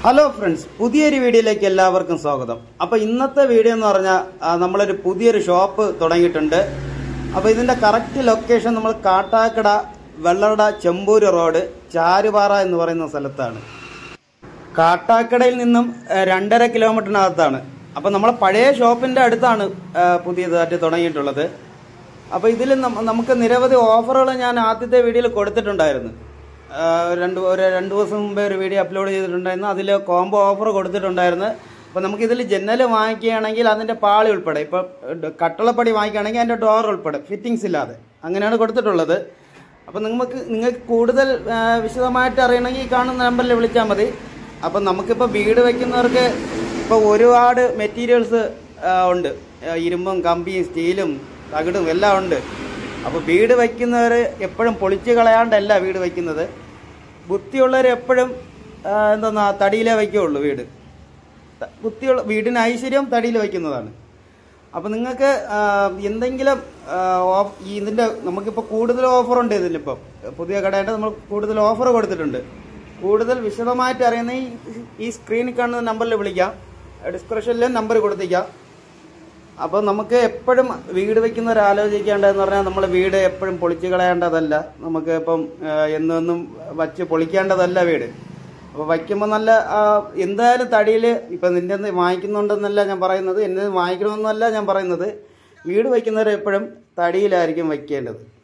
hello friends പുതിയൊരു വീഡിയോയിലേക്ക് എല്ലാവർക്കും സ്വാഗതം അപ്പോൾ ഇന്നത്തെ വീഡിയോ എന്ന് പറഞ്ഞാൽ ആ, നമ്മളൊരു പുതിയൊരു ഷോപ്പ് തുടങ്ങിയിട്ടുണ്ട് അപ്പോൾ ഇതിന്റെ കറക്റ്റ് ലൊക്കേഷൻ നമ്മൾ കാട്ടാക്കട വെള്ളറട ചെമ്പൂര് റോഡ് ചാരുപാറ എന്ന് പറയുന്ന സ്ഥലത്താണ് കാട്ടാക്കടയിൽ നിന്നും ആ, രണ്ടര കിലോമീറ്ററിനകത്താണ് അപ്പോൾ നമ്മളെ പഴയ ഷോപ്പിന്റെ അടുത്താണ് ആ, പുതിയതായിട്ട് തുടങ്ങിയിട്ടുള്ളത് അപ്പോൾ ഇതിൽ നമുക്ക് നിരവധി ഓഫറുകൾ ഞാൻ ആദ്യത്തെ വീഡിയോയിൽ കൊടുത്തിട്ടുണ്ടായിരുന്നു ആ, രണ്ട് ഒരു രണ്ട് ദിവസം മുമ്പേ ഒരു വീഡിയോ അപ്ലോഡ് ചെയ്തിട്ടുണ്ടായിരുന്നു അതിൽ കോംബോ ഓഫർ കൊടുത്തിട്ടുണ്ടായിരുന്നു അപ്പോൾ നമുക്കിതിൽ ജനൽ വാങ്ങിക്കുകയാണെങ്കിൽ അതിൻ്റെ പാളി ഉൾപ്പെടെ ഇപ്പോൾ കട്ടളപ്പടി വാങ്ങിക്കുകയാണെങ്കിൽ അതിൻ്റെ ഡോർ ഉൾപ്പെടെ ഫിറ്റിങ്സ് ഇല്ലാതെ അങ്ങനെയാണ് കൊടുത്തിട്ടുള്ളത് അപ്പോൾ നിങ്ങൾക്ക് നിങ്ങൾക്ക് കൂടുതൽ ആ, വിശദമായിട്ട് അറിയണമെങ്കിൽ ഈ കാണുന്ന നമ്പറിൽ വിളിച്ചാൽ മതി അപ്പം നമുക്കിപ്പോൾ വീട് വയ്ക്കുന്നവർക്ക് ഇപ്പോൾ ഒരുപാട് മെറ്റീരിയൽസ് ഉണ്ട് ആ, ഇരുമ്പും കമ്പിയും സ്റ്റീലും തകിടും എല്ലാം ഉണ്ട് അപ്പോൾ വീട് വയ്ക്കുന്നവർ എപ്പോഴും പൊളിച്ച് കളയാണ്ടല്ല വീട് വയ്ക്കുന്നത് ബുദ്ധിയുള്ളവർ എപ്പോഴും എന്താ തടിയിലേ വയ്ക്കുകയുള്ളൂ വീട് ത- ബുദ്ധിയുള്ള വീടിന് ഐശ്വര്യം തടിയിൽ വയ്ക്കുന്നതാണ് അപ്പോൾ നിങ്ങൾക്ക് ആ, എന്തെങ്കിലും ആ, ഓഫ്- ഈ ഇതിൻ്റെ നമുക്കിപ്പോൾ കൂടുതൽ ഓഫറുണ്ട് ഇതിലിപ്പം പുതിയ കടയായിട്ട് നമ്മൾ കൂടുതൽ ഓഫർ കൊടുത്തിട്ടുണ്ട് കൂടുതൽ വിശദമായിട്ട് അറിയുന്ന ഈ ഈ സ്ക്രീനിൽ കാണുന്ന നമ്പറിൽ വിളിക്കാം ഡിസ്ക്രിപ്ഷനിൽ നമ്പർ കൊടുത്തേക്കാം അപ്പോൾ നമുക്ക് എപ്പോഴും വീട് വെക്കുന്നവർ ആലോചിക്കേണ്ടതെന്ന് പറഞ്ഞാൽ നമ്മൾ വീട് എപ്പോഴും പൊളിച്ച് കളയേണ്ടതല്ല നമുക്ക് ഇപ്പം എന്നും വച്ച് പൊളിക്കേണ്ടതല്ല വീട് അപ്പോൾ വയ്ക്കുമ്പോൾ നല്ല ആ, എന്തായാലും തടിയിൽ ഇപ്പം നിൻ്റെ നിന്ന് വാങ്ങിക്കുന്നുണ്ടെന്നല്ല ഞാൻ പറയുന്നത് എൻ്റെ നിന്ന് വാങ്ങിക്കണമെന്നല്ല ഞാൻ പറയുന്നത് വീട് വയ്ക്കുന്നവർ എപ്പോഴും തടിയിലായിരിക്കും വയ്ക്കേണ്ടത്